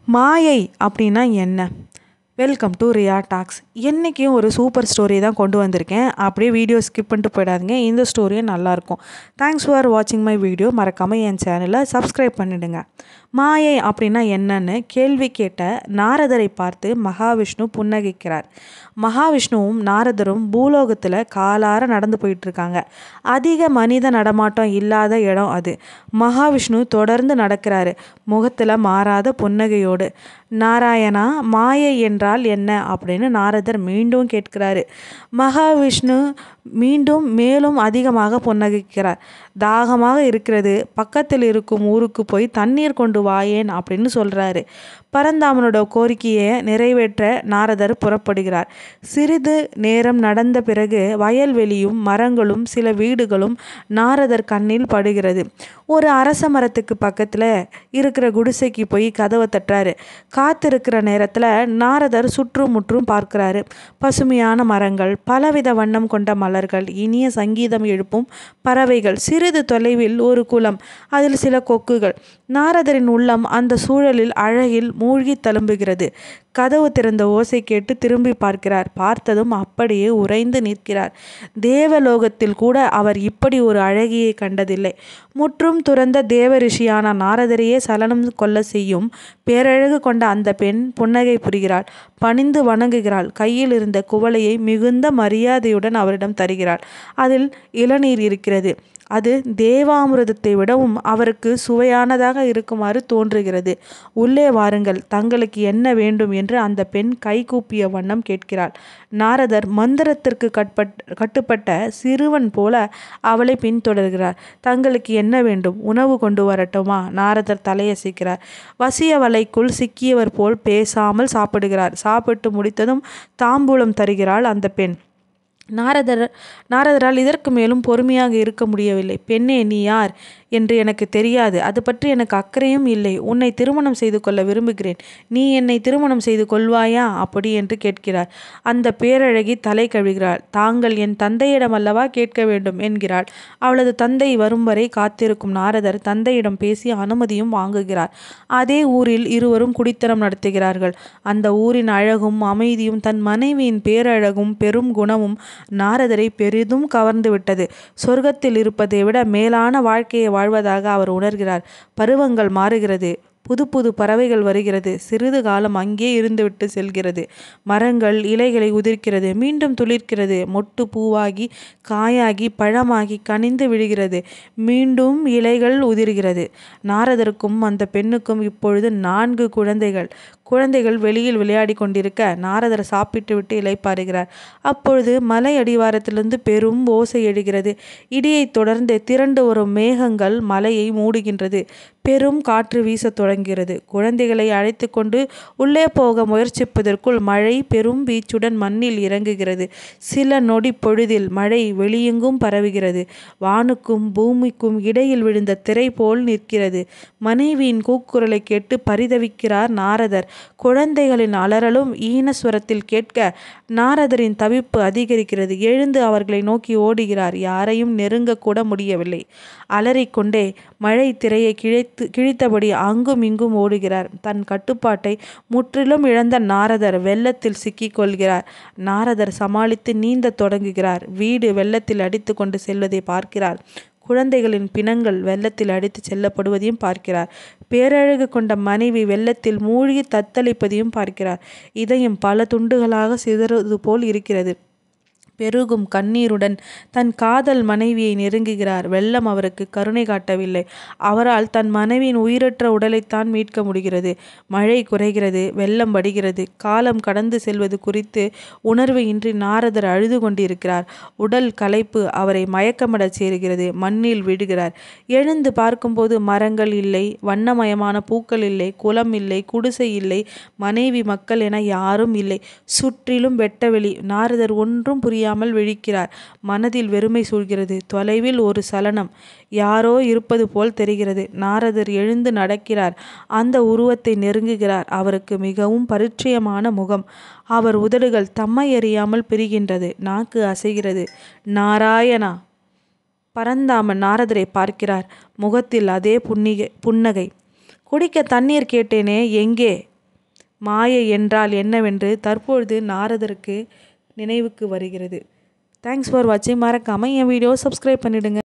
மாயை அப்படின்னா என்ன வெல்கம் டு ரியா டாக்ஸ் என்றைக்கும் ஒரு சூப்பர் ஸ்டோரி தான் கொண்டு வந்திருக்கேன் அப்படியே வீடியோ ஸ்கிப் பண்ணிட்டு போயிடாதீங்க இந்த ஸ்டோரியும் நல்லாயிருக்கும் தேங்க்ஸ் ஃபார் வாட்சிங் மை வீடியோ மறக்காமல் என் சேனலை சப்ஸ்கிரைப் பண்ணிடுங்க மாயை அப்படின்னா என்னன்னு கேள்வி கேட்ட நாரதரை பார்த்து மகாவிஷ்ணு புன்னகைக்கிறார் மகாவிஷ்ணுவும் நாரதரும் பூலோகத்தில் காலார நடந்து போயிட்டுருக்காங்க அதிக மனித நடமாட்டம் இல்லாத இடம் அது மகாவிஷ்ணு தொடர்ந்து நடக்கிறாரு முகத்தில் மாறாத புன்னகையோடு நாராயணா மாயை என்றால் என்ன அப்படின்னு நாரதர் மீண்டும் கேட்கிறாரு மகாவிஷ்ணு மீண்டும் மேலும் அதிகமாக புன்னகைக்கிறார் தாகமாக இருக்கிறது பக்கத்தில் இருக்கும் ஊருக்கு போய் தண்ணீர் கொண்டு வாயேன் அப்படின்னு சொல்கிறாரு பரந்தாமனோட கோரிக்கையை நிறைவேற்ற நாரதர் புறப்படுகிறார் சிறிது நேரம் நடந்த பிறகு வயல்வெளியும் மரங்களும் சில வீடுகளும் நாரதர் கண்ணில் படுகிறது ஒரு அரச மரத்துக்கு பக்கத்தில் இருக்கிற குடிசைக்கு போய் கதவை தட்டுறாரு காத்திருக்கிற நேரத்தில் நாரதர் சுற்றும் முற்றும் பார்க்கிறாரு பசுமையான மரங்கள் பலவித வண்ணம் கொண்ட மலர்கள் இனிய சங்கீதம் எழுப்பும் பறவைகள் சிறிது தொலைவில் ஒரு குளம் அதில் சில கொக்குகள் நாரதரின் உள்ளம் அந்த சூழலில் அழகில் மூழ்கி தழும்புகிறது கதவு திறந்த ஓசை கேட்டு திரும்பி பார்க்கிறார் பார்த்ததும் அப்படியே உறைந்து நிற்கிறார் தேவலோகத்தில் கூட அவர் இப்படி ஒரு அழகியை கண்டதில்லை முற்றும் துறந்த தேவ ரிஷியான நாரதரையே சலனம் கொள்ள செய்யும் பேரழகு கொண்ட அந்த பெண் புன்னகை புரிகிறாள் பணிந்து வணங்குகிறாள் கையில் இருந்த குவளையை மிகுந்த மரியாதையுடன் அவரிடம் தருகிறாள் அதில் இளநீர் இருக்கிறது அது தேவாமிரதத்தை விடவும் அவருக்கு சுவையானதாக இருக்குமாறு தோன்றுகிறது உள்ளே வாருங்கள் தங்களுக்கு என்ன வேண்டும் என்று அந்த பெண் கைகூப்பிய வண்ணம் கேட்கிறாள் நாரதர் மந்திரத்திற்கு கட்பட் கட்டுப்பட்ட சிறுவன் போல அவளை பின்தொடர்கிறார் தங்களுக்கு என்ன வேண்டும் உணவு கொண்டு வரட்டுமா நாரதர் தலையசைக்கிறார் வசிய வலைக்குள் சிக்கியவர் போல் பேசாமல் சாப்பிடுகிறார் சாப்பிட்டு முடித்ததும் தாம்பூலம் தருகிறாள் அந்த பெண் நாரதர் நாரதரால் இதற்கு மேலும் பொறுமையாக இருக்க முடியவில்லை பெண்ணே நீ யார் என்று எனக்கு தெரியாது அது பற்றி எனக்கு அக்கறையும் இல்லை உன்னை திருமணம் செய்து கொள்ள விரும்புகிறேன் நீ என்னை திருமணம் செய்து கொள்வாயா அப்படி என்று கேட்கிறார் அந்த பேரழகி தலை கழுகிறாள் தாங்கள் என் தந்தையிடம் அல்லவா கேட்க வேண்டும் என்கிறாள் அவளது தந்தை வரும் வரை காத்திருக்கும் நாரதர் தந்தையிடம் பேசி அனுமதியும் வாங்குகிறார் அதே ஊரில் இருவரும் குடித்தனம் நடத்துகிறார்கள் அந்த ஊரின் அழகும் அமைதியும் தன் மனைவியின் பேரழகும் பெரும் குணமும் நாரதரை பெரிதும் கவர்ந்து விட்டது சொர்க்கத்தில் இருப்பதை விட மேலான வாழ்க்கையை வாழ்வதாக அவர் உணர்கிறார் பருவங்கள் மாறுகிறது புது புது பறவைகள் வருகிறது சிறிது காலம் அங்கே இருந்துவிட்டு செல்கிறது மரங்கள் இலைகளை உதிர்க்கிறது மீண்டும் துளிர்க்கிறது மொட்டு பூவாகி காயாகி பழமாகி கனிந்து விழுகிறது மீண்டும் இலைகள் உதிர்கிறது நாரதருக்கும் அந்த பெண்ணுக்கும் இப்பொழுது நான்கு குழந்தைகள் குழந்தைகள் வெளியில் விளையாடி கொண்டிருக்க நாரதர் சாப்பிட்டு விட்டு இலைப்பாருகிறார் அப்பொழுது மலை அடிவாரத்திலிருந்து பெரும் ஓசை எழுகிறது இடியைத் தொடர்ந்து திரண்டு வரும் மேகங்கள் மலையை மூடுகின்றது பெரும் காற்று வீசத் தொடங்குகிறது குழந்தைகளை அழைத்து கொண்டு உள்ளே போக முயற்சிப்பதற்குள் மழை பெரும் வீச்சுடன் மண்ணில் இறங்குகிறது சில நொடி பொழுதில் மழை வெளியெங்கும் பரவுகிறது வானுக்கும் பூமிக்கும் இடையில் விழுந்த திரை போல் நிற்கிறது மனைவியின் கூக்குரலை கேட்டு பரிதவிக்கிறார் நாரதர் குழந்தைகளின் அலறலும் ஈனஸ்வரத்தில் கேட்க நாரதரின் தவிப்பு அதிகரிக்கிறது எழுந்து அவர்களை நோக்கி ஓடுகிறார் யாரையும் நெருங்க கூட முடியவில்லை அலறிக்கொண்டே மழை திரையை கிழித்து கிழித்தபடி அங்கும் இங்கும் ஓடுகிறார் தன் கட்டுப்பாட்டை முற்றிலும் இழந்த நாரதர் வெள்ளத்தில் சிக்கிக் கொள்கிறார் நாரதர் சமாளித்து நீந்த தொடங்குகிறார் வீடு வெள்ளத்தில் அடித்து கொண்டு செல்வதை பார்க்கிறார் குழந்தைகளின் பிணங்கள் வெள்ளத்தில் அடித்து செல்லப்படுவதையும் பார்க்கிறார் பேரழகு கொண்ட மனைவி வெள்ளத்தில் மூழ்கி தத்தளிப்பதையும் பார்க்கிறார் இதயம் பல துண்டுகளாக சிதறுவது போல் இருக்கிறது பெருகும் கண்ணீருடன் தன் காதல் மனைவியை நெருங்குகிறார் வெள்ளம் அவருக்கு கருணை காட்டவில்லை அவரால் தன் மனைவியின் உயிரற்ற உடலைத்தான் மீட்க முடிகிறது மழை குறைகிறது வெள்ளம் வடிகிறது காலம் கடந்து செல்வது குறித்து உணர்வு இன்றி நாரதர் அழுது கொண்டிருக்கிறார் உடல் களைப்பு அவரை மயக்கமடச் சேருகிறது மண்ணில் விடுகிறார் எழுந்து பார்க்கும்போது மரங்கள் இல்லை வண்ணமயமான பூக்கள் இல்லை குளம் இல்லை குடிசை இல்லை மனைவி மக்கள் என யாரும் இல்லை சுற்றிலும் வெட்டவெளி நாரதர் ஒன்றும் புரியாமல் புரியாமல் விழிக்கிறார் மனதில் வெறுமை சூழ்கிறது தொலைவில் ஒரு சலனம் யாரோ இருப்பது போல் தெரிகிறது நாரதர் எழுந்து நடக்கிறார் அந்த உருவத்தை நெருங்குகிறார் அவருக்கு மிகவும் பரிச்சயமான முகம் அவர் உதடுகள் தம்மை அறியாமல் பிரிகின்றது நாக்கு அசைகிறது நாராயணா பரந்தாமன் நாரதரை பார்க்கிறார் முகத்தில் அதே புன்னிகை புன்னகை குடிக்க தண்ணீர் கேட்டேனே எங்கே மாயை என்றால் என்னவென்று தற்பொழுது நாரதருக்கு நினைவுக்கு வருகிறது தேங்க்ஸ் ஃபார் வாட்சிங் மறக்காமல் என் வீடியோவை சப்ஸ்கிரைப் பண்ணிவிடுங்க